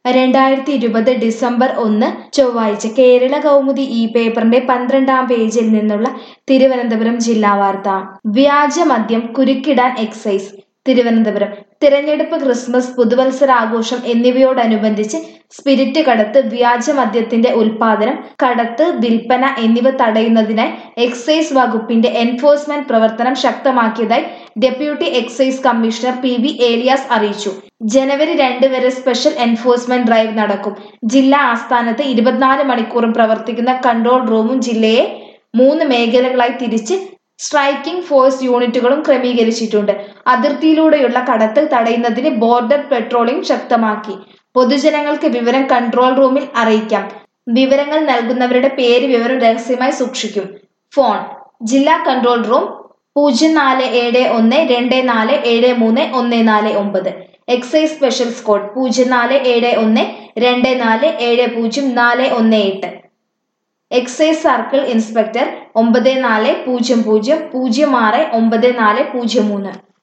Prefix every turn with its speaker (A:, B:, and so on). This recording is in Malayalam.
A: രണ്ടായിരത്തി ഇരുപത് ഡിസംബർ ഒന്ന് ചൊവ്വാഴ്ച കേരള കൗമുദി ഈ പേപ്പറിന്റെ പന്ത്രണ്ടാം പേജിൽ നിന്നുള്ള തിരുവനന്തപുരം ജില്ലാ വാർത്ത വ്യാജമദ്യം കുരുക്കിടാൻ എക്സൈസ് തിരുവനന്തപുരം തിരഞ്ഞെടുപ്പ് ക്രിസ്മസ് പുതുവത്സരാഘോഷം എന്നിവയോടനുബന്ധിച്ച് സ്പിരിറ്റ് കടത്ത് വ്യാജമദ്യത്തിന്റെ ഉൽപാദനം കടത്ത് വിൽപ്പന എന്നിവ തടയുന്നതിനായി എക്സൈസ് വകുപ്പിന്റെ എൻഫോഴ്സ്മെന്റ് പ്രവർത്തനം ശക്തമാക്കിയതായി deputy excise commissioner P V Elias അറിയിച്ചു ജനുവരി രണ്ട് വരെ സ്പെഷ്യൽ എൻഫോഴ്സ്മെന്റ് ഡ്രൈവ് നടക്കും ജില്ലാ ആസ്ഥാനത്ത് ഇരുപത്തിനാല് മണിക്കൂറും പ്രവർത്തിക്കുന്ന കൺട്രോൾ റൂമും ജില്ലയെ മൂന്ന് മേഖലകളായി തിരിച്ച് സ്ട്രൈക്കിംഗ് ഫോഴ്സ് യൂണിറ്റുകളും ക്രമീകരിച്ചിട്ടുണ്ട് അതിർത്തിയിലൂടെയുള്ള കടത്തൽ തടയുന്നതിന് ബോർഡർ പെട്രോളിംഗ് ശക്തമാക്കി പൊതുജനങ്ങൾക്ക് വിവരം കൺട്രോൾ റൂമിൽ അറിയിക്കാം വിവരങ്ങൾ നൽകുന്നവരുടെ പേര് വിവരം രഹസ്യമായി സൂക്ഷിക്കും ഫോൺ ജില്ലാ കൺട്രോൾ റൂം പൂജ്യം നാല് ഏഴ് ഒന്ന് രണ്ട് നാല് ഏഴ് മൂന്ന് ഒന്ന് നാല് ഒമ്പത് എക്സൈസ് സ്പെഷ്യൽ സ്ക്വാഡ് പൂജ്യം നാല് ഏഴ് ഒന്ന് രണ്ട് നാല് ഏഴ് പൂജ്യം നാല് ഒന്ന് എട്ട് എക്സൈസ് സർക്കിൾ ഇൻസ്പെക്ടർ ഒമ്പത് നാല് പൂജ്യം പൂജ്യം പൂജ്യം ആറ് ഒമ്പത് നാല് പൂജ്യം മൂന്ന്